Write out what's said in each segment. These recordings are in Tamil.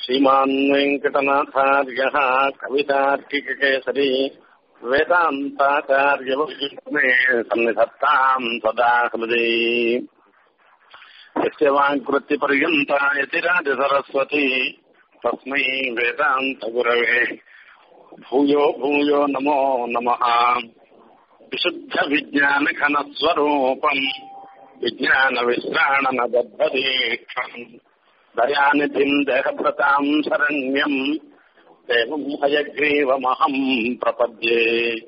श्रीमान् वेङ्कटनाथार्यः कवितार्किककेसरी वेदान्ताचार्यवशिष्णे सन्निधत्ताम् सदा हृदि यस्य वाङ्कृत्यपर्यन्ता यतिराजसरस्वती तस्मै वेदान्तगुरवे भूयो भूयो नमो नमः विशुद्धविज्ञानघनस्वरूपम् विज्ञानविश्राणनबद्धदीक्षम् दयानिधिम् देहभृताम् शरण्यम् देवम् हयग्रीवमहम् प्रपद्ये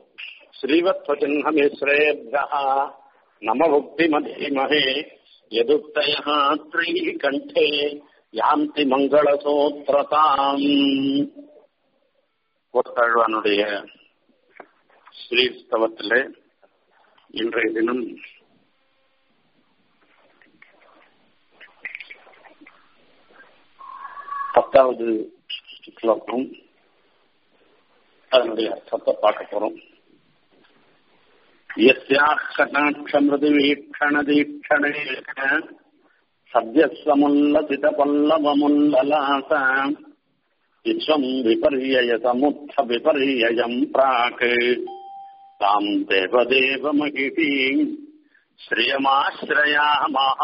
श्रीवत्सचिह्नमिश्रेभ्यः नमभुक्तिमधीमहे यदुक्तयः त्रीकण्ठे யாந்தி மங்களசூத்திரதாம் கோத்தாழ்வானுடைய ஸ்ரீஸ்தவத்திலே இன்றைய தினம் பத்தாவது ஸ்லோகம் அதனுடைய அர்த்தத்தை பார்க்க போறோம் யஸ்யாக்கடாட்சமிருதுவீக்ஷணதீக்ஷணேக सद्यस्समुल्लसितपल्लवमुल्ललास विश्वम् विपर्ययसमुत्थ विपर्ययम् प्राक् ताम् देवदेवमहिषीम् ஸ்ரீயமாஸ்ரயாமஹ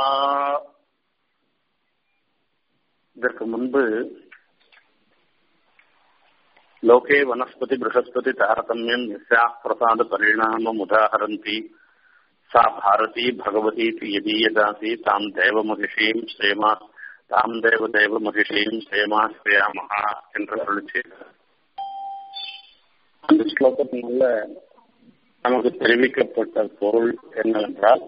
இதற்கு முன்பு லோகே வனஸ்பதி ப்ரஹஸ்பதி தாரதமியம் நிஸ்யா பிரசாத பரிணாமம் உதாஹரந்தி सा भारती भगवती यदीयदासी ताम देव महिषीम श्रेमा தாம் தேவ தேவ மகிஷீம் சேமாஸ்ரயாமகா என்று அருள் செய்தார் அந்த ஸ்லோகத்தினால நமக்கு தெரிவிக்கப்பட்ட பொருள் என்னவென்றால்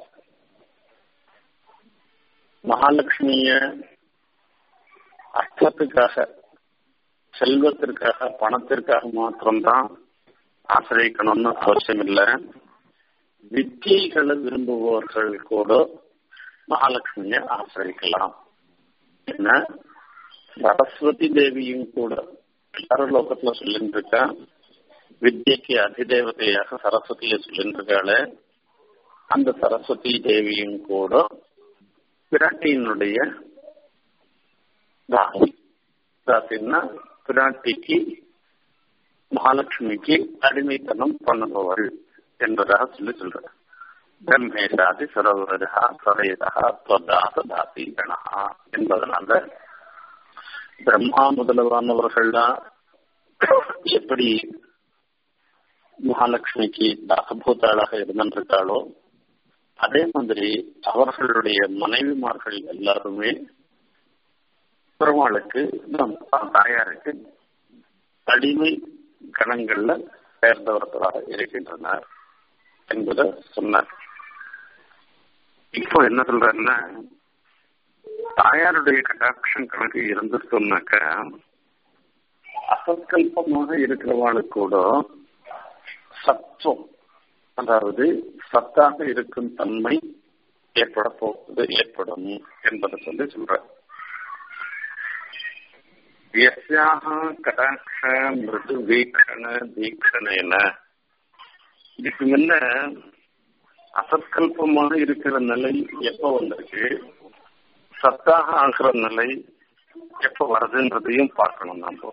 மகாலட்சுமிய அர்த்தத்துக்காக செல்வத்திற்காக பணத்திற்காக மாத்திரம்தான் ஆசிரியக்கணும்னு அவசியம் இல்லை வித்தியைகளை விரும்புபவர்கள் கூட மகாலட்சுமியை ஆசிரிக்கலாம் என்ன சரஸ்வதி தேவியும் கூட சரலோகத்துல சொல்லிட்டு இருக்கா வித்யக்கு அதிதேவதையாக சரஸ்வதியை சொல்லிட்டு இருக்காளே அந்த சரஸ்வதி தேவியும் கூட பிராட்டியினுடைய தாசி தாசின்னா பிராட்டிக்கு மகாலட்சுமிக்கு அடிமைத்தனம் பண்ணுபவள் என்பதாக சொல்லி சொல்ற பிரம்மேஷாதி சரோவரா சரேதா ஸ்வதாச தாசி கணா என்பதனால பிரம்மா முதல்வரானவர்கள்லாம் எப்படி மகாலட்சுமிக்கு தாசபூத்தாளாக இருந்திருக்காளோ அதே மாதிரி அவர்களுடைய மனைவிமார்கள் எல்லாருமே பெருமாளுக்கு தாயாருக்கு அடிமை கணங்கள்ல சேர்ந்தவர்களாக இருக்கின்றனர் என்பதை சொன்னார் இப்போ என்ன சொல்றன்னா தாயாருடைய கட்டாட்சம் கணக்கு இருந்துட்டோம்னாக்க அசத்கல்பமாக இருக்கிறவாளுக்கு கூட சத்துவம் அதாவது சத்தாக இருக்கும் தன்மை ஏற்பட போவது ஏற்படும் என்பதை சொல்லி சொல்ற யஸ்யாக கடாட்ச மிருது வீக்ஷண தீக்ஷணேன இதுக்கு முன்ன அசத்கல்பமாக இருக்கிற நிலை எப்ப வந்திருக்கு சத்தாக ஆகிற நிலை எப்ப வருதுன்றதையும் பார்க்கணும் நாம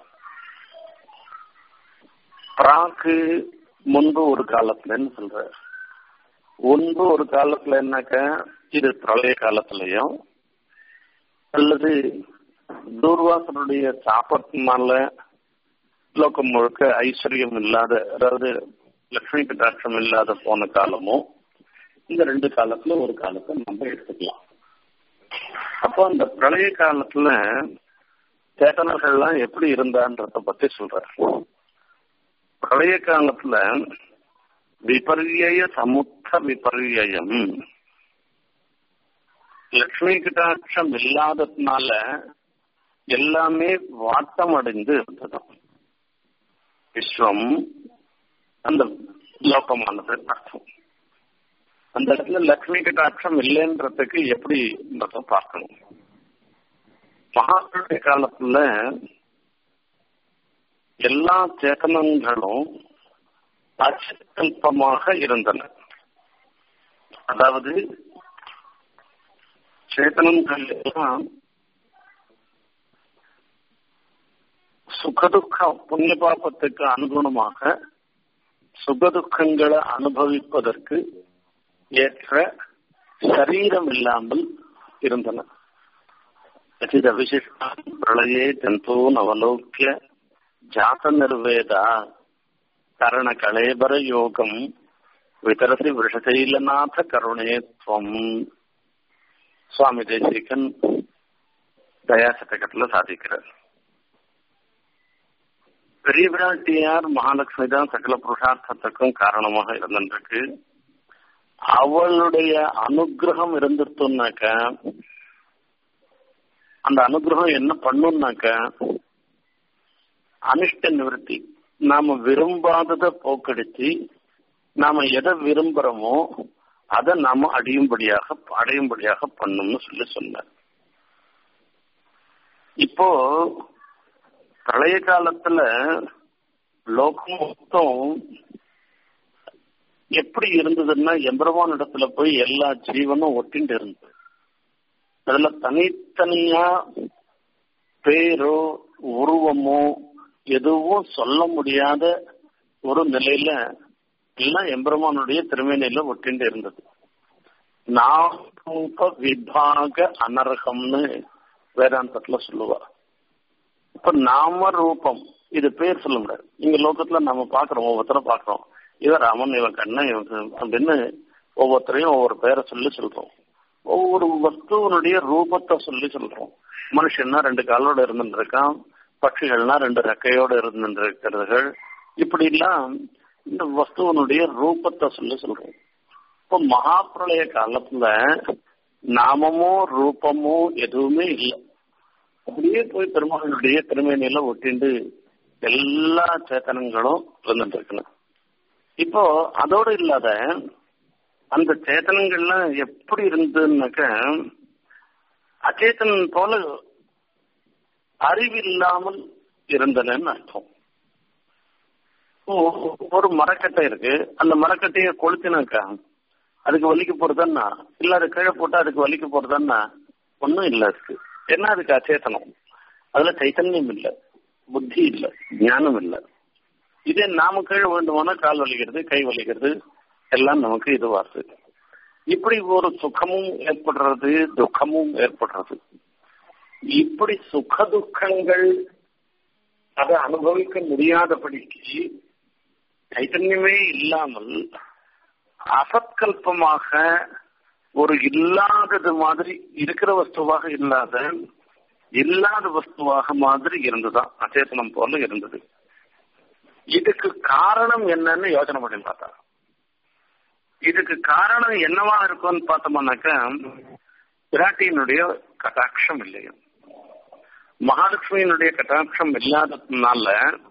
பிராக்கு முன்பு ஒரு காலத்துலன்னு சொல்ற முன்பு ஒரு காலத்துல என்னக்க இது பிரளய காலத்திலையும் அல்லது தூர்வாசனுடைய சாப்பத்தினால லோகம் முழுக்க ஐஸ்வர்யம் இல்லாத அதாவது லட்சுமி கட்டாட்சம் இல்லாத போன காலமும் இந்த ரெண்டு காலத்துல ஒரு காலத்தை நம்ம எடுத்துக்கலாம் அப்போ அந்த பிரளய காலத்துல சேத்தனர்கள்லாம் எப்படி இருந்தான்றத பத்தி சொல்ற பிரளய காலத்துல விபர்ய சமுத்த விபர்யம் லட்சுமி கட்டாட்சம் இல்லாததுனால எல்லாமே வாட்டம் அடைந்து இருந்தது விஸ்வம் அந்த லோகமானது அர்த்தம் அந்த இடத்துல லக்ஷ்மி கட்டாட்சம் இல்லைன்றதுக்கு எப்படி பார்க்கணும் மகாத்முடைய காலத்துல எல்லா சேத்தனங்களும் அச்சல்பமாக இருந்தன அதாவது சேத்தனங்கள் எல்லாம் சுகதுக்க புண்ணிய பாபத்துக்கு அனுகுணமாக சுகதுக்கங்களை அனுபவிப்பதற்கு ஏற்ற சரீரம் இல்லாமல் இருந்தன அச்சித விசிஷ்டம் பிரளயே ஜந்தூன் அவலோக்கிய ஜாத நிர்வேதா கரண கலேபர யோகம் விதரசி விஷசைலநாத கருணேத்வம் சுவாமி தேசிகன் தயாசதகத்துல சாதிக்கிறார் பெரிய பிராட்டியார் மகாலட்சுமி தான் சகல புருஷார்த்தத்துக்கும் காரணமாக இருந்திருக்கு அவளுடைய அனுகிரகம் இருந்துட்டோம்னாக்க அந்த அனுகிரகம் என்ன பண்ணும்னாக்க அனிஷ்ட நிவர்த்தி நாம விரும்பாததை போக்கடிச்சு நாம எதை விரும்புறோமோ அதை நாம அடியும்படியாக அடையும்படியாக பண்ணும்னு சொல்லி சொன்னார் இப்போ பிரளய காலத்துல லோகம் மொத்தம் எப்படி இருந்ததுன்னா எம்பெருமான் இடத்துல போய் எல்லா ஜீவனும் ஒட்டிண்டு இருந்தது அதுல தனித்தனியா பேரோ உருவமோ எதுவும் சொல்ல முடியாத ஒரு நிலையில எல்லாம் எம்பெருமானுடைய திருமேனியில ஒட்டிண்டு இருந்தது நாம விபாக அனர்ஹம்னு வேதாந்தத்துல சொல்லுவா இப்ப நாம ரூபம் இது பேர் சொல்ல முடியாது இங்க லோகத்துல நாம பாக்குறோம் ஒவ்வொருத்தரும் பாக்குறோம் இவன் ராமன் இவன் கண்ணன் இவன் அப்படின்னு ஒவ்வொருத்தரையும் ஒவ்வொரு பேரை சொல்லி சொல்றோம் ஒவ்வொரு வஸ்துவனுடைய ரூபத்தை சொல்லி சொல்றோம் மனுஷன்னா ரெண்டு காலோட இருந்துட்டு இருக்கான் பட்சிகள்னா ரெண்டு ரெக்கையோட இருந்துட்டு இருக்கிறதுகள் இப்படி எல்லாம் இந்த வஸ்துவனுடைய ரூபத்தை சொல்லி சொல்றோம் இப்போ மகாபிரளய காலத்துல நாமமோ ரூபமோ எதுவுமே இல்லை அப்படியே போய் பெருமாளுடைய திருமேனியில ஒட்டிண்டு எல்லா சேத்தனங்களும் இருந்துட்டு இருக்கணும் இப்போ அதோடு இல்லாத அந்த சேத்தனங்கள்லாம் எப்படி இருந்ததுன்னாக்க அச்சேதன் போல அறிவில்லாமல் இருந்தனன்னு அர்த்தம் ஒரு மரக்கட்டை இருக்கு அந்த மரக்கட்டைய கொளுத்தினாக்கா அதுக்கு வலிக்க போறதுன்னா இல்ல அது கீழே போட்டா அதுக்கு வலிக்க போறதுன்னா ஒன்றும் இல்லை இருக்கு என்ன அதுக்கு அச்சேதனம் அதுல சைத்தன்யம் இல்லை புத்தி இல்லை ஞானம் இல்லை இதே நாம கீழே வேண்டுமானா கால் வலிக்கிறது கை வலிக்கிறது எல்லாம் நமக்கு இதுவாகுது இப்படி ஒரு சுகமும் ஏற்படுறது துக்கமும் ஏற்படுறது இப்படி சுக துக்கங்கள் அதை அனுபவிக்க முடியாதபடிக்கு சைத்தன்யமே இல்லாமல் அசத்கல்பமாக ஒரு இல்லாதது மாதிரி இருக்கிற வஸ்துவாக இல்லாத இல்லாத வஸ்துவாக மாதிரி இருந்துதான் அச்சேதனம் போல இருந்தது இதுக்கு காரணம் என்னன்னு யோசனை பண்ணி பார்த்தா இதுக்கு காரணம் என்னவா இருக்கும்னு பார்த்தோம்னாக்கா பிராட்டியினுடைய கட்டாட்சம் இல்லையா மகாலட்சுமியினுடைய கட்டாட்சம் இல்லாததுனால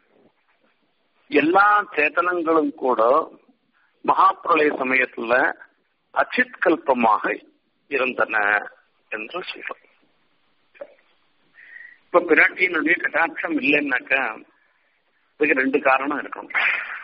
எல்லா சேத்தனங்களும் கூட மகாபிரளய சமயத்துல அச்சித் கல்பமாக இருந்தன என்று சொல்றோம் இப்ப பிராட்டியினுடைய கட்டாட்சம் இல்லைன்னாக்கா இதுக்கு ரெண்டு காரணம் இருக்கணும்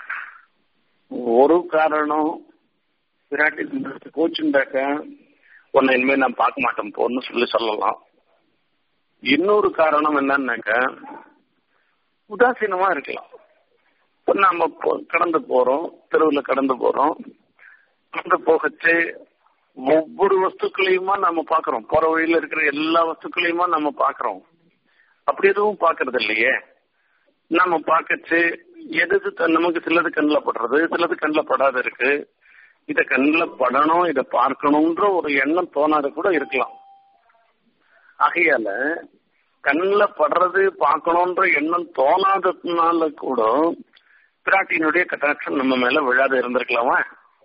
ஒரு காரணம் பிராட்டி கோச்சுண்டாக்க உன்னை இனிமேல் நான் பார்க்க மாட்டேன் போன்னு சொல்லி சொல்லலாம் இன்னொரு காரணம் என்னன்னாக்க உதாசீனமா இருக்கலாம் இப்ப நம்ம கடந்து போறோம் தெருவில் கடந்து போறோம் கடந்து போகச்சு ஒவ்வொரு வஸ்துக்களையுமா நம்ம பாக்குறோம் போற வழியில இருக்கிற எல்லா வஸ்துக்களையுமா நம்ம பாக்குறோம் அப்படி எதுவும் பாக்குறது இல்லையே நம்ம பார்க்கச்சு எது நமக்கு சிலது கண்ணில் படுறது சிலது கண்ணில் படாத இருக்கு இத கண்ணில் படணும் இதை பார்க்கணும்ன்ற ஒரு எண்ணம் தோணாத கூட இருக்கலாம் ஆகையால கண்ணில் படுறது பார்க்கணும்ன்ற எண்ணம் தோணாததுனால கூட பிராட்டியினுடைய கட்டாட்சம் நம்ம மேல விழாத இருந்திருக்கலாமா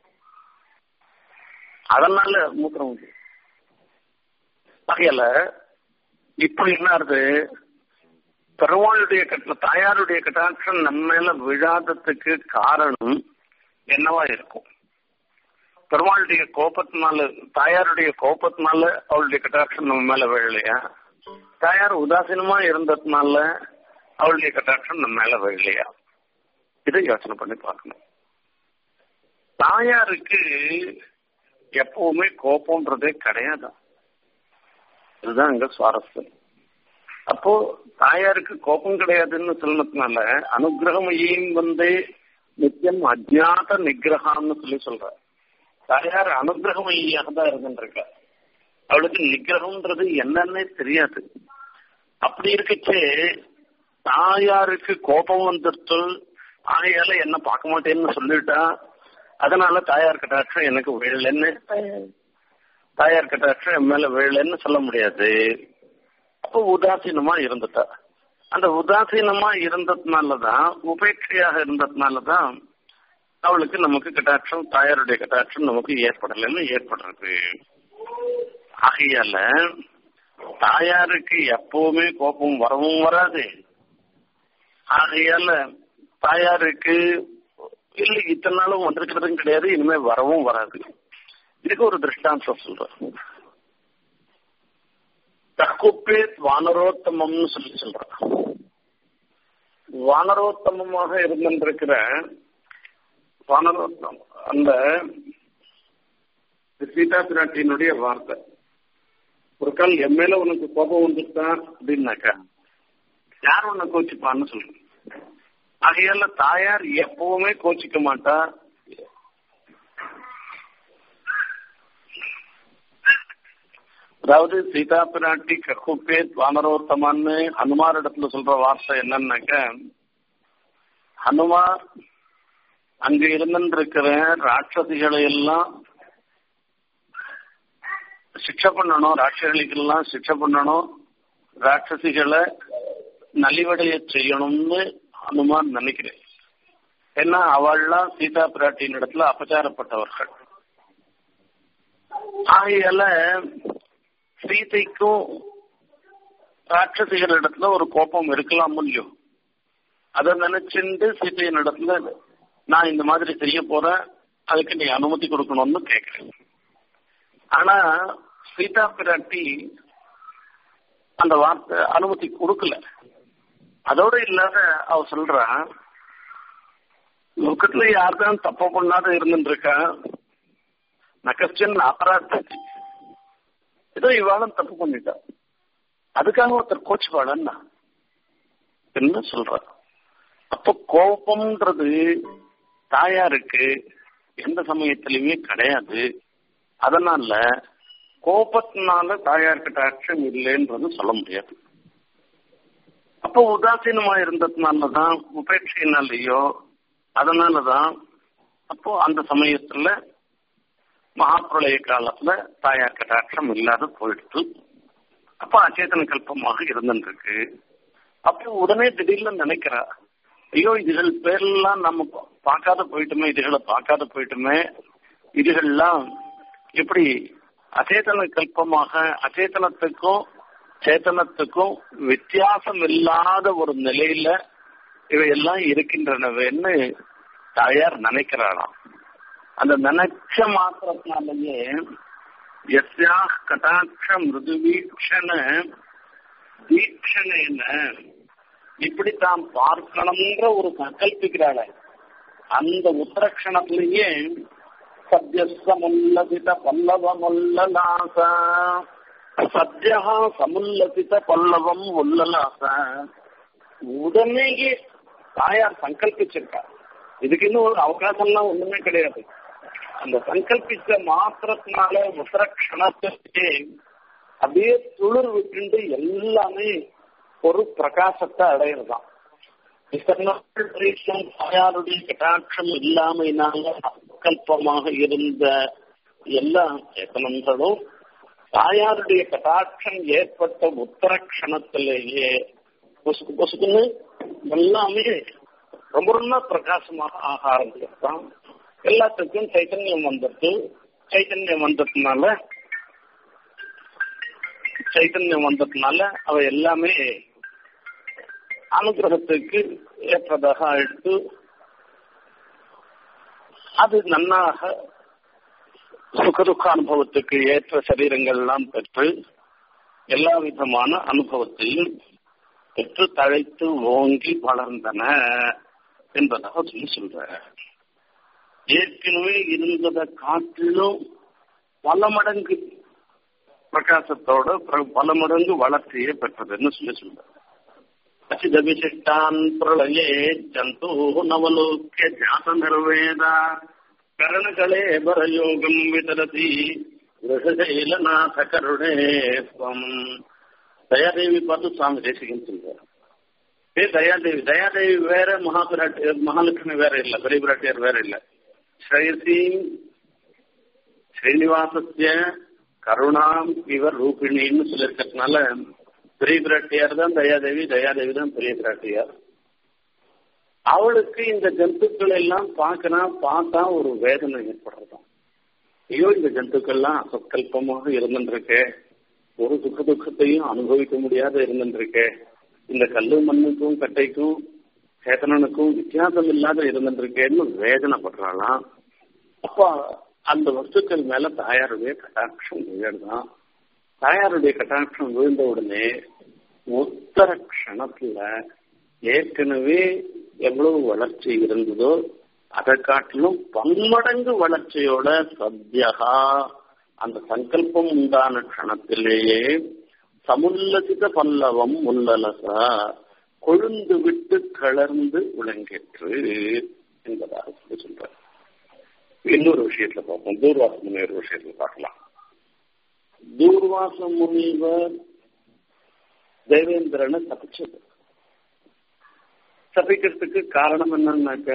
அதனால மூத்திரம் ஆகையால இப்படி என்ன பெருமாளுடைய கட்ட தாயாருடைய கட்டாட்சம் நம்ம மேல விழாததுக்கு காரணம் என்னவா இருக்கும் பெருமாளுடைய கோபத்தினால தாயாருடைய கோபத்தினால அவளுடைய கட்டாட்சம் நம்ம மேல விழலையா தாயார் உதாசீனமா இருந்ததுனால அவளுடைய கட்டாட்சம் நம்ம மேல விழலையா இதை யோசனை பண்ணி பார்க்கணும் தாயாருக்கு எப்பவுமே கோபம்ன்றதே கிடையாது இதுதான் இங்க சுவாரஸ்யம் அப்போ தாயாருக்கு கோபம் கிடையாதுன்னு சொன்னதுனால அனுகிரகமையும் வந்து நித்தியம் அஜாத நிகிரகான்னு சொல்லி சொல்ற தாயார் அனுகிரகமையாக தான் இருந்துருக்கா அவளுக்கு நிகிரகம்ன்றது என்னன்னே தெரியாது அப்படி இருக்கச்சே தாயாருக்கு கோபம் வந்துட்டு ஆகையால என்ன பார்க்க மாட்டேன்னு சொல்லிட்டா அதனால தாயார் கட்டாட்சம் எனக்கு வேலைன்னு தாயார் கட்டாட்சம் என் மேல வேலைன்னு சொல்ல முடியாது அப்போ உதாசீனமா இருந்துட்டா அந்த உதாசீனமா இருந்ததுனாலதான் உபேட்சையாக இருந்ததுனாலதான் அவளுக்கு நமக்கு கட்டாட்சம் தாயாருடைய கட்டாட்சம் நமக்கு ஏற்படலைன்னு ஏற்படுறது ஆகையால தாயாருக்கு எப்பவுமே கோபம் வரவும் வராது ஆகையால தாயாருக்கு இல்ல இத்தனை நாளும் வந்திருக்கிறதும் கிடையாது இனிமே வரவும் வராது இதுக்கு ஒரு திருஷ்டாந்தம் சொல்றேன் தக்குப்பே வானரோத்தமம்னு சொல்லி சொல்றான் வானரோத்தமமாக இருந்திருக்கிற வானரோத்தம் அந்த சீதா பிராட்டியினுடைய வார்த்தை ஒரு கால் என் மேல உனக்கு கோபம் வந்துட்டான் அப்படின்னாக்கா யார் உன்னை கோச்சிப்பான்னு சொல்றேன் ஆகையால தாயார் எப்பவுமே கோச்சிக்க மாட்டா அதாவது சீதா பிராட்டி கக்குப்பே வானரோத்தமான்னு ஹனுமார் இடத்துல சொல்ற வார்த்தை என்னன்னாக்க ஹனுமார் அங்க இருந்திருக்கிற ராட்சசிகளை எல்லாம் சிக்ஷை பண்ணணும் ராட்சசிகளுக்கெல்லாம் சிக்ஷை பண்ணணும் ராட்சசிகளை நலிவடைய செய்யணும்னு ஹனுமான் நினைக்கிறேன் ஏன்னா அவள்லாம் சீதா பிராட்டியின் இடத்துல அபச்சாரப்பட்டவர்கள் ஆகையால சீதைக்கும் ராட்சசிகள் இடத்துல ஒரு கோபம் இருக்கலாம் இல்லையோ அதை நினைச்சுட்டு சீதையின் இடத்துல நான் இந்த மாதிரி செய்ய போறேன் அதுக்கு நீ அனுமதி கொடுக்கணும்னு கேட்கிறேன் ஆனா சீதா பிராட்டி அந்த வார்த்தை அனுமதி கொடுக்கல அதோட இல்லாத அவ சொல்றா லோக்கத்துல யாருதான் தப்பு பண்ணாத இருந்துருக்கா நகஸ்டன் அபராத்தி ஏதோ இவாளும் தப்பு பண்ணிட்டா அதுக்காக ஒருத்தர் கோச் வாழன்னா என்ன சொல்ற அப்போ கோபம்ன்றது தாயாருக்கு எந்த சமயத்திலுமே கிடையாது அதனால கோபத்தினால தாயார்கிட்ட ஆக்ஷன் இல்லைன்றது சொல்ல முடியாது அப்போ உதாசீனமா இருந்ததுனாலதான் உபேட்சையினாலேயோ அதனாலதான் அப்போ அந்த சமயத்துல மகாப்பிரளய காலத்துல தாயார் கட்டாட்சம் இல்லாத போயிடுச்சு அப்ப அச்சேதன கல்பமாக இருந்துருக்கு அப்போ உடனே திடீர்னு நினைக்கிறா ஐயோ இதுகள் பேர்லாம் நம்ம பார்க்காத போயிட்டுமே இதுகளை பார்க்காத போயிட்டுமே இதுகள்லாம் எப்படி அச்சேதன கல்பமாக அச்சேதனத்துக்கும் சேத்தனத்துக்கும் வித்தியாசம் இல்லாத ஒரு நிலையில இவையெல்லாம் இருக்கின்றனவேன்னு தாயார் நினைக்கிறாளாம் அந்த நினைச்ச மாத்திரத்தினாலேயே எஸ்யா கட்டாட்ச மிருது வீக்ஷண வீக்ஷணேன இப்படி தாம் பார்க்கணும்ன்ற ஒரு சங்கல்பிக்கிறாள அந்த உத்தரக்ஷணத்திலேயே சத்யசமுல்லசித பல்லவமுல்லலாச சத்யா சமுல்லசித பல்லவம் உல்லலாச உடனேயே தாயார் சங்கல்பிச்சிருக்கா இதுக்கு இன்னும் ஒரு அவகாசம்லாம் ஒண்ணுமே கிடையாது அந்த சங்கல்பிச்ச மாத்திரத்தினால உத்தரக்ஷணத்திலே அப்படியே துளிர் விட்டு எல்லாமே ஒரு பிரகாசத்தை அடையிறதாம் தாயாருடைய கட்டாட்சம் இல்லாமையினால அக்கல்பமாக இருந்த எல்லா சேத்தனங்களும் தாயாருடைய கட்டாட்சம் ஏற்பட்ட உத்தரக்ஷணத்திலேயே பொசுக்கு பொசுக்குன்னு எல்லாமே ரொம்ப ரொம்ப பிரகாசமாக ஆக ஆரம்பிச்சிருக்கான் எல்லாத்துக்கும் சைத்தன்யம் வந்துட்டு சைத்தன்யம் வந்ததுனால சைத்தன்யம் வந்ததுனால அவ எல்லாமே அனுகிரகத்துக்கு ஏற்றதாக எடுத்து அது நன்னாக சுகதுக்க அனுபவத்துக்கு ஏற்ற சரீரங்கள் எல்லாம் பெற்று எல்லா விதமான அனுபவத்தையும் பெற்று தழைத்து ஓங்கி வளர்ந்தன என்பதாக சொல்லி சொல்ற ஏற்கனவே இருந்ததை காட்டிலும் பல மடங்கு பிரகாசத்தோட பல மடங்கு வளர்ச்சியை பெற்றதுன்னு சொல்லி சொல்றார் அச்சிதபிசிஷ்டான் பிரளயே ஜந்து நவலோக்கிய ஜாத நிர்வேத கரணகளே பரயோகம் விதரதி கிரகசைலநாத கருணே ஸ்வம் தயாதேவி பார்த்து சுவாமி தேசிகன் சொல்றார் ஏ தயாதேவி தயாதேவி வேற மகாபிராட்டி மகாலட்சுமி வேற இல்ல பெரிய பிராட்டியார் வேற இல்ல ஸ்ரேயசி ஸ்ரீனிவாசத்திய கருணாம் இவர் ரூபிணின்னு சொல்லியிருக்கிறதுனால பெரிய பிராட்டியார் தான் தயாதேவி தயாதேவி தான் பெரிய பிராட்டியார் அவளுக்கு இந்த ஜந்துக்கள் எல்லாம் பார்க்கணும் பார்த்தா ஒரு வேதனை ஏற்படுறதாம் ஐயோ இந்த ஜந்துக்கள்லாம் அசத்கல்பமாக இருந்துருக்கே ஒரு சுக துக்கத்தையும் அனுபவிக்க முடியாத இருந்துருக்கே இந்த கல்லு மண்ணுக்கும் கட்டைக்கும் சேத்தனனுக்கும் வித்தியாசம் இல்லாத இருந்துருக்கேன்னு வேதனைப்படுறாளாம் அப்ப அந்த வஸ்துக்கள் மேல தாயாருடைய கட்டாட்சம் விழுதான் தாயாருடைய கட்டாட்சம் விழுந்த உடனே உத்தர க்ஷணத்துல ஏற்கனவே எவ்வளவு வளர்ச்சி இருந்ததோ அதை காட்டிலும் பன்மடங்கு வளர்ச்சியோட சத்யகா அந்த சங்கல்பம் உண்டான க்ஷணத்திலேயே சமுல்லசித பல்லவம் முல்லலசா கொழுந்து விட்டு கலர்ந்து விளங்கிற்று என்பதாக சொல்லி சொல்றார் இன்னொரு விஷயத்துல பார்ப்போம் தூர்வாச முனிவர் விஷயத்துல பார்க்கலாம் தூர்வாச முனிவர் தேவேந்திரனை தப்பிச்சது தப்பிக்கிறதுக்கு காரணம் என்னன்னாக்க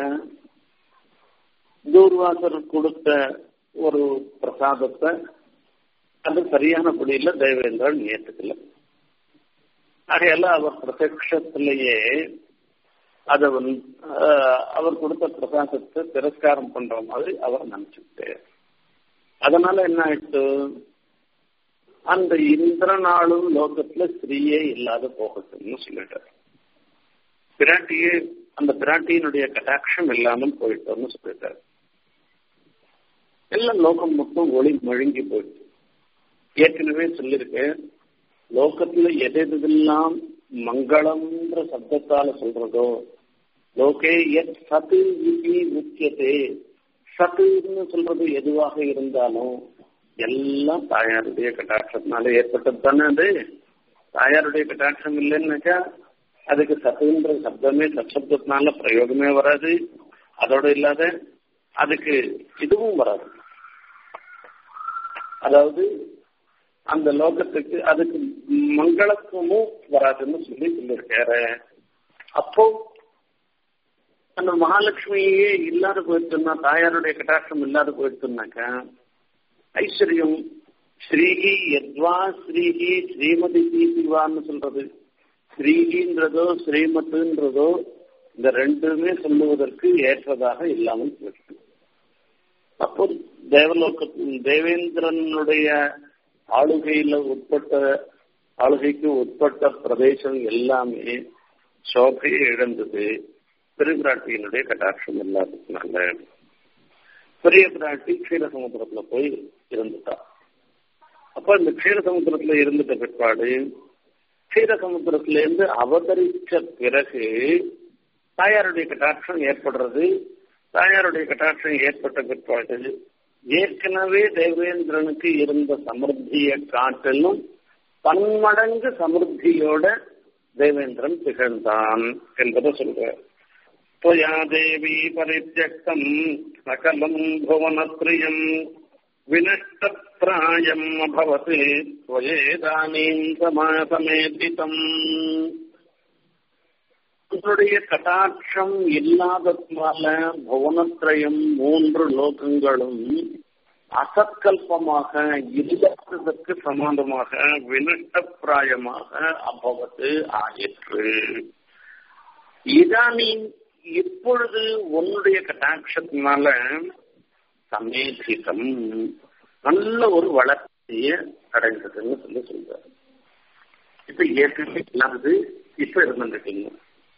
தூர்வாசர் கொடுத்த ஒரு பிரசாதத்தை அது சரியானபடியில தேவேந்திரன் ஏற்றுக்கல ஆகையால அவர் பிரத்யத்திலேயே அதை அவர் கொடுத்த பிரசாதத்தை திரஸ்காரம் பண்ற மாதிரி அவர் நினைச்சுட்டு அதனால என்ன ஆயிடுச்சு அந்த இந்திரனாலும் லோகத்துல ஸ்திரீயே இல்லாத போகட்டும்னு சொல்லிட்டார் பிராட்டியே அந்த பிராட்டியினுடைய கட்டாட்சம் இல்லாமல் போயிட்டோம்னு சொல்லிட்டார் எல்லாம் லோகம் மொத்தம் ஒளி மழுங்கி போயிடுச்சு ஏற்கனவே சொல்லியிருக்கேன் லோகத்துல எது எதெல்லாம் மங்களம்ன்ற சப்தத்தால சொல்றதோ லோகே எத் சத்து விதி முக்கியத்தே சத்துன்னு சொல்றது எதுவாக இருந்தாலும் எல்லாம் தாயாருடைய கட்டாட்சத்தினால ஏற்பட்டது தானே அது தாயாருடைய கட்டாட்சம் இல்லைன்னாக்கா அதுக்கு சத்துன்ற சப்தமே சப்தத்தினால பிரயோகமே வராது அதோட இல்லாத அதுக்கு இதுவும் வராது அதாவது அந்த லோகத்துக்கு அதுக்கு மங்களத்துவமும் வராதுன்னு சொல்லி சொல்லியிருக்காரு அப்போ அந்த மகாலட்சுமியே இல்லாத போயிடுச்சுன்னா தாயாருடைய கட்டாட்சம் இல்லாத போயிடுச்சுனாக்கா ஐஸ்வர்யம் ஸ்ரீஹி எத்வா ஸ்ரீஹி ஸ்ரீமதி தீபிவான்னு சொல்றது ஸ்ரீகின்றதோ ஸ்ரீமத்துன்றதோ இந்த ரெண்டுமே சொல்லுவதற்கு ஏற்றதாக இல்லாமல் போயிடுச்சு அப்போ தேவலோக தேவேந்திரனுடைய ஆளுகையில உட்பட்ட ஆளுகைக்கு உட்பட்ட பிரதேசம் எல்லாமே சோகையை இழந்தது பெரிய பிராட்டியினுடைய கட்டாட்சம் இல்லாததுனால பெரிய பிராட்டி க்ஷீரசமுத்திரத்துல போய் இருந்துட்டா அப்ப இந்த க்ஷீரசமுத்திரத்துல இருந்துட்ட பிற்பாடு க்ஷீரசமுத்திரத்துல இருந்து அவதரிச்ச பிறகு தாயாருடைய கட்டாட்சம் ஏற்படுறது தாயாருடைய கட்டாட்சம் ஏற்பட்ட பிற்பாடு ஏற்கனவே தேவேந்திரனுக்கு இருந்த சமிருத்தியை காட்டிலும் பன்மடங்கு சமிருத்தியோட தேவேந்திரன் திகழ்ந்தான் என்பதை சொல்றார் त्वया देवी परित्यक्तम् सकलम् भुवनप्रियम् विनष्टप्रायम् अभवत् त्वयेदानीम् समासमेधितम् உன்னுடைய கட்டாட்சம் இல்லாததுனால புவனத்திரயம் மூன்று லோகங்களும் அசத்கல்பமாக இல்லாததற்கு சமாந்தமாக வினட்டப்பிராயமாக அபவத்து ஆயிற்று இதானீம் இப்பொழுது உன்னுடைய கட்டாட்சத்தினால சமேதிதம் நல்ல ஒரு வளர்ச்சியை அடைந்ததுன்னு சொல்லி சொல்றாரு இப்ப ஏற்கனவே இல்லாதது இப்ப இருந்துருக்கீங்க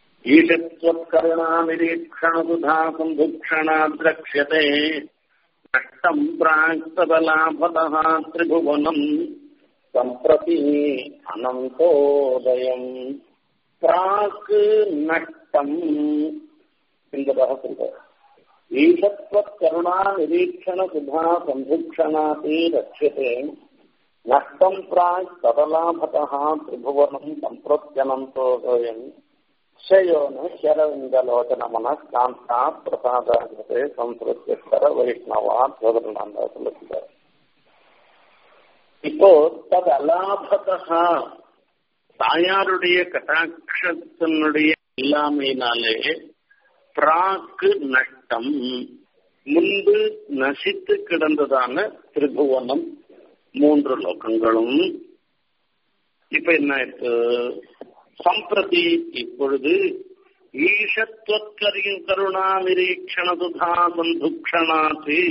ஈஷத்வத்கருணாநிரீக்ஷணசுதா சம்புக்ஷணா திரக்ஷதே நஷ்டம் பிராக்ததலாபதः திரிபுவனம் சம்பிரதி அனந்தோதயம் பிராக் நஷ்டம் என்பதாக சொல்றார் ஈஷத்வத் கருணா நிரீட்சண சுதா சம்புக்ஷணாதி ரட்சதே நஷ்டம் பிராக் ததலாபதா திரிபுவனம் சம்பிரத்யனந்தோயம் ஷயோனு ஷரவிந்தலோச்சன மனஸ்காந்தா பிரசாதே சம்ஸ்கிருத்தியஸ்வர வைஷ்ணவா சோதரனாந்தா சொல்லுகிறார் இப்போ தது அலாபதா தாயாருடைய கட்டாட்சத்தினுடைய இல்லாமையினாலே பிராக்கு நஷ்டம் முன்பு நசித்து கிடந்ததான திரிபுவனம் மூன்று லோகங்களும் இப்ப என்ன ஆயிடுச்சு சம்பிரதி இப்பொழுது ஈஷத்வத்கரியும் கருணா நிரீக்ஷண சுதா சந்துக்ஷணாதி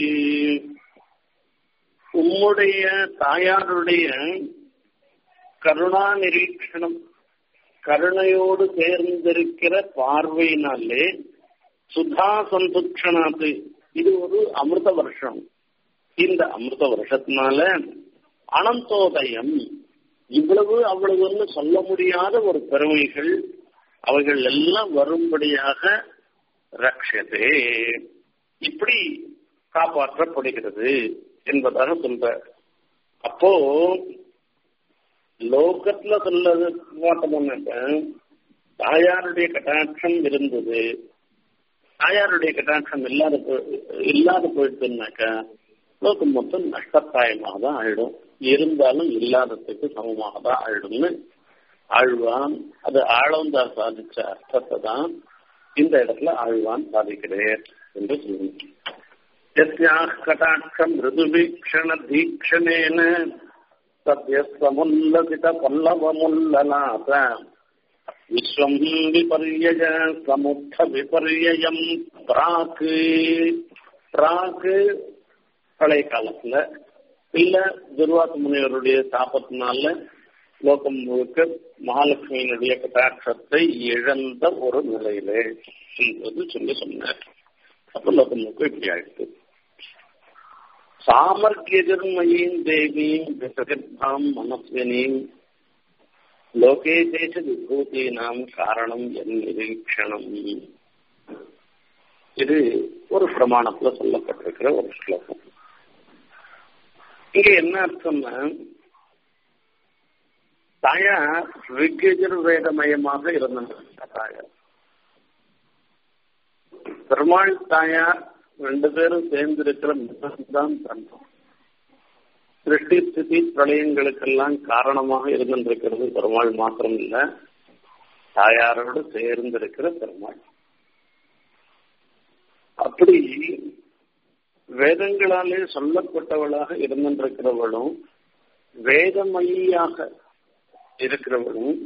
உம்முடைய தாயாருடைய கருணா நிரீட்சணம் கருணையோடு சேர்ந்திருக்கிற பார்வையினாலே சுதா சந்துக்ஷணாத்து இது ஒரு அமிர்த வருஷம் இந்த அமிர்த வருஷத்தினால அனந்தோதயம் இவ்வளவு அவ்வளவுன்னு சொல்ல முடியாத ஒரு பெருமைகள் அவைகள் எல்லாம் வரும்படியாக ரக்ஷதே இப்படி காப்பாற்றப்படுகிறது என்பதாக சொல்ற அப்போ லோகத்துல சொல்லது பார்த்தோம்னாக்க தாயாருடைய கட்டாட்சம் இருந்தது தாயாருடைய கட்டாட்சம் இல்லாத இல்லாத போயிடுச்சுனாக்கா லோகம் மொத்தம் நஷ்டப்பிராயமாக தான் ஆயிடும் இருந்தாலும் இல்லாததுக்கு சமமாக தான் ஆயிடும்னு ஆழ்வான் அது ஆழந்தார் சாதிச்ச அர்த்தத்தை தான் இந்த இடத்துல ஆழ்வான் சாதிக்கிறேன் என்று சொல்லுங்க கட்டாட்சம் ரிதுவீக்ஷண தீக்ஷணேன சத்யஸ்வமுல்லசித பல்லவமுல்லநாத விஸ்வம் விபர்யய சமுத்த விபர்யம் பிராக்கு பிராக்கு பழைய காலத்துல இல்ல துர்வாச முனிவருடைய சாபத்தினால லோகம் முழுக்க மகாலட்சுமியினுடைய கட்டாட்சத்தை இழந்த ஒரு நிலையிலே என்பது சொல்லி சொன்னார் அப்ப லோகம் முழுக்க இப்படி ஆயிடுச்சு சாமர்கியஜர்மயீம் தேவீம் விசகிர்பாம் மனஸ்வினீம் லோகே தேச விபூதீனாம் காரணம் என் நிரீட்சணம் இது ஒரு பிரமாணத்துல சொல்லப்பட்டிருக்கிற ஒரு ஸ்லோகம் இங்க என்ன அர்த்தம்னா தாயார் ரிக்யஜுர்வேதமயமாக இருந்த தாயார் பெருமாள் தாயார் ரெண்டு பேரும் சேர்ந்து இருக்கிற தான் தந்தம் சிருஷ்டி ஸ்திதி பிரளயங்களுக்கெல்லாம் காரணமாக இருந்திருக்கிறது பெருமாள் மாத்திரம் இல்ல தாயாரோடு சேர்ந்திருக்கிற பெருமாள் அப்படி வேதங்களாலே சொல்லப்பட்டவளாக இருந்திருக்கிறவளும் வேதமயியாக இருக்கிறவளும்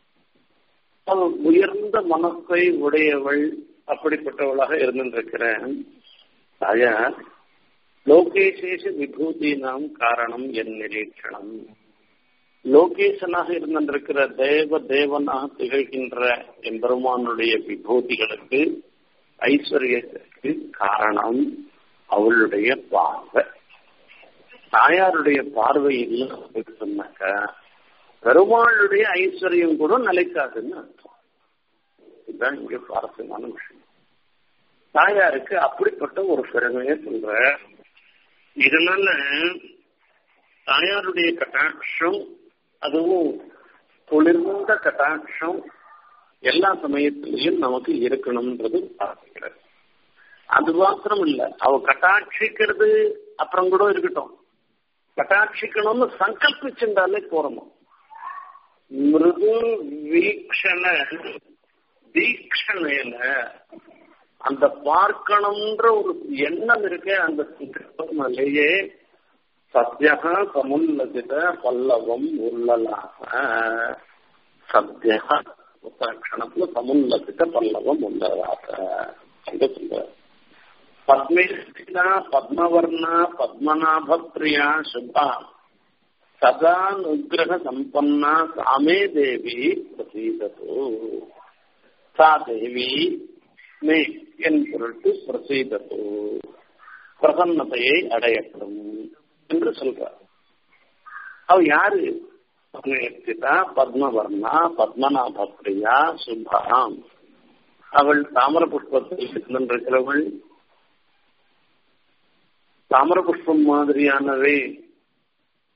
உயர்ந்த மனத்தை உடையவள் அப்படிப்பட்டவளாக இருந்திருக்கிற தாயார் லோகேசேஷ விபூதி நாம் காரணம் என் நிரீட்சணம் லோகேசனாக இருந்திருக்கிற தேவ தேவனாக திகழ்கின்ற எம்பெருமானுடைய விபூதிகளுக்கு ஐஸ்வர்யத்திற்கு காரணம் அவளுடைய பார்வை தாயாருடைய பார்வை இல்லை சொன்னாக்க பெருமாளுடைய ஐஸ்வர்யம் கூட நிலைக்காதுன்னு அர்த்தம் இதுதான் இங்க சுவாரஸ்யமான விஷயம் தாயாருக்கு அப்படிப்பட்ட ஒரு பெருமையை சொல்ற இதனால தாயாருடைய கட்டாட்சம் அதுவும் குளிர்ந்த கட்டாட்சம் எல்லா சமயத்திலையும் நமக்கு இருக்கணும்ன்றது பார்க்கிறார் அது மாத்திரம் இல்ல அவ கட்டாட்சிக்கிறது அப்புறம் கூட இருக்கட்டும் கட்டாட்சிக்கணும்னு சங்கல்பிச்சுட்டாலே போறணும் மிருது வீக்ஷண தீக்ஷணையில அந்த பார்க்கணும்ன்ற ஒரு எண்ணம் இருக்கே அந்த சங்கல்பத்தினாலேயே சத்யக சமுல்லசித பல்லவம் உள்ளலாக சத்யக உத்தரக்ஷணத்துல சமுல்லசித பல்லவம் உள்ளதாக என்று சொல்ற பத்மேஸ்தினா பத்மவர்ணா பத்மநாப பிரியா சுபா சதா நுகிரக சம்பன்னா சாமே தேவி பிரசீதது சா தேவி மே என் பொருட்டு பிரசீதது பிரசன்னத்தையை அடையட்டும் என்று சொல்றார் அவ யாரு பத்மேஸ்திதா பத்மவர்ணா பத்மநாப பிரியா சுபாம் அவள் தாமர புஷ்பத்தில் இருந்திருக்கிறவள் தாமர புஷ்பம் மாதிரியானவே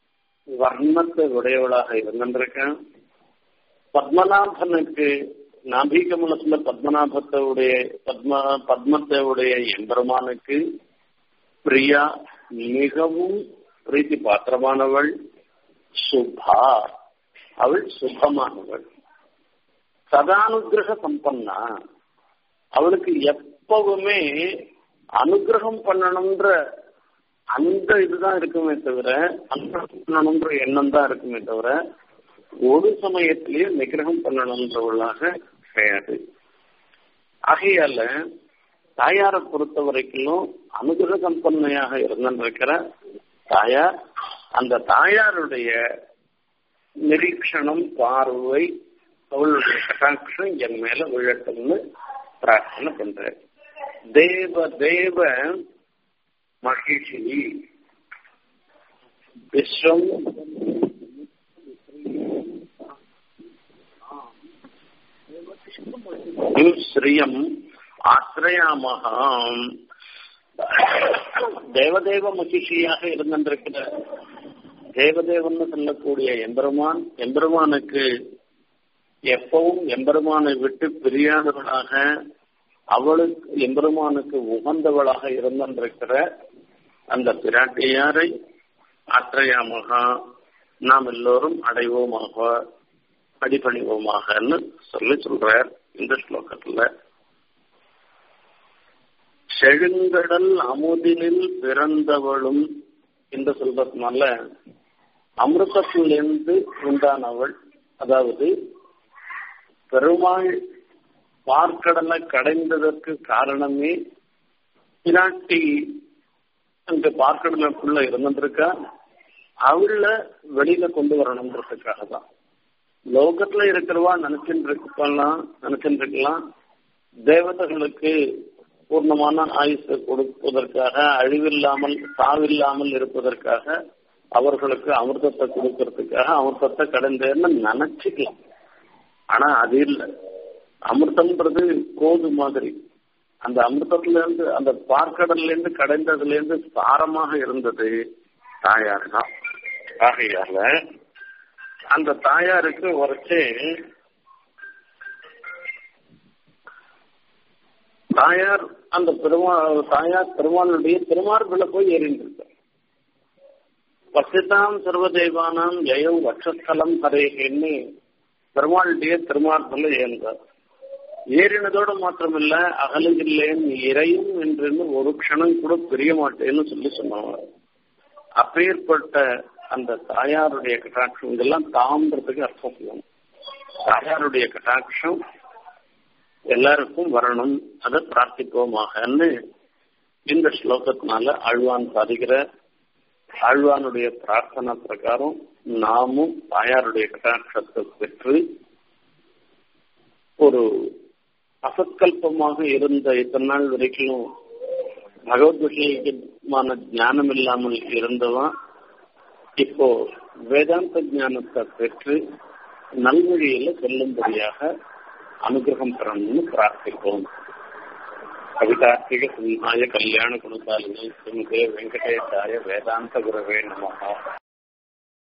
வர்ணத்தை உடையவளாக இருந்திருக்கேன் பத்மநாபனுக்கு நாபிகமலத்துல பத்மநாபத்தோடைய பத்ம பத்மத்தோடைய எம்பெருமானுக்கு பிரியா மிகவும் பிரீத்தி பாத்திரமானவள் சுபா அவள் சுபமானவள் சதானுகிரக சம்பன்னா அவளுக்கு எப்பவுமே அனுகிரகம் பண்ணணும்ன்ற அந்த இதுதான் இருக்குமே தவிர அனுகிரகம் பண்ணணும்ன்ற எண்ணம் தான் இருக்குமே தவிர ஒரு சமயத்திலேயே நிகிரகம் பண்ணணும்ன்றவளாக கிடையாது ஆகையால தாயாரை பொறுத்த வரைக்கும் அனுகிரக சம்பன்மையாக இருந்திருக்கிற தாயார் அந்த தாயாருடைய நிரீட்சணம் பார்வை அவளுடைய கட்டாட்சம் என் மேல விழட்டும்னு பிரார்த்தனை பண்ற தேவ தேவ மகிழ்ச்சி விஸ்வம் ஸ்ரீயம் ஆசிரயாமகாம் தேவதேவ மகிழ்ச்சியாக இருந்திருக்கிற தேவதேவன் சொல்லக்கூடிய எம்பெருமான் எம்பெருமானுக்கு எப்பவும் எம்பெருமானை விட்டு பிரியாதவளாக அவளுக்கு எம்பெருமானுக்கு உகந்தவளாக இருந்திருக்கிற அந்த பிராட்டியாரை ஆத்திரையாமகா நாம் எல்லோரும் அடைவோமாக அடிபணிவோமாகன்னு சொல்லி சொல்றார் இந்த ஸ்லோகத்துல செழுங்கடல் அமுதினில் பிறந்தவளும் என்று சொல்றதுனால அமிர்தத்திலிருந்து உண்டானவள் அதாவது பெருமாள் பார்க்கடலை கடைந்ததற்கு காரணமே பிராட்டி அங்க பார்க்கடலுக்குள்ள இருந்திருக்கா அவள வெளியில கொண்டு வரணுன்றதுக்காக தான் லோகத்துல இருக்கிறவா நினைச்சுட்டு இருக்கலாம் நினைச்சுட்டு இருக்கலாம் தேவதைகளுக்கு பூர்ணமான ஆயுசு கொடுப்பதற்காக அழிவில்லாமல் சாவில்லாமல் இருப்பதற்காக அவர்களுக்கு அமிர்தத்தை கொடுக்கறதுக்காக அமிர்தத்தை கடந்தேன்னு நினைச்சுக்கலாம் ஆனா அது இல்லை அமிர்தம்ன்றது கோது மாதிரி அந்த அமிர்தத்துல இருந்து அந்த பார்க்கடல்ல இருந்து கடைந்ததுல இருந்து சாரமாக இருந்தது தாயார் தான் ஆகையால அந்த தாயாருக்கு உரைச்சு தாயார் அந்த பெருமா தாயார் பெருமாளுடைய திருமார்பில போய் ஏறிட்டு பசிதாம் சர்வதேவானாம் ஜெயம் வட்சஸ்தலம் ஹரேன்னு பெருமாளுடைய திருமார்பில ஏறினார் ஏறினதோடு மாத்திரமில்ல அகலுகில்லேன் இறையும் என்று ஒரு க்ஷணம் கூட பிரிய மாட்டேன்னு சொல்லி சொன்னாங்க அப்பேற்பட்ட அந்த தாயாருடைய கட்டாட்சம் இதெல்லாம் தாம்ன்றதுக்கு அர்த்தம் சொல்லணும் தாயாருடைய கட்டாட்சம் எல்லாருக்கும் வரணும் அதை பிரார்த்திப்போமாகன்னு இந்த ஸ்லோகத்தினால ஆழ்வான் சாதிக்கிற ஆழ்வானுடைய பிரார்த்தனை பிரகாரம் நாமும் தாயாருடைய கட்டாட்சத்தை பெற்று ஒரு அசத்கல்பமாக இருந்த இத்தனை நாள் வரைக்கும் பகவத் விஷயமான ஞானம் இல்லாமல் இருந்தவன் இப்போ வேதாந்த ஞானத்தை பெற்று நல்வழியில செல்லும்படியாக அனுகிரகம் பெறணும்னு பிரார்த்திப்போம் கவிதார்த்திக சிம்ஹாய கல்யாண குணசாலினி சிங்கே வெங்கடேஷாய வேதாந்த குரவே நமகா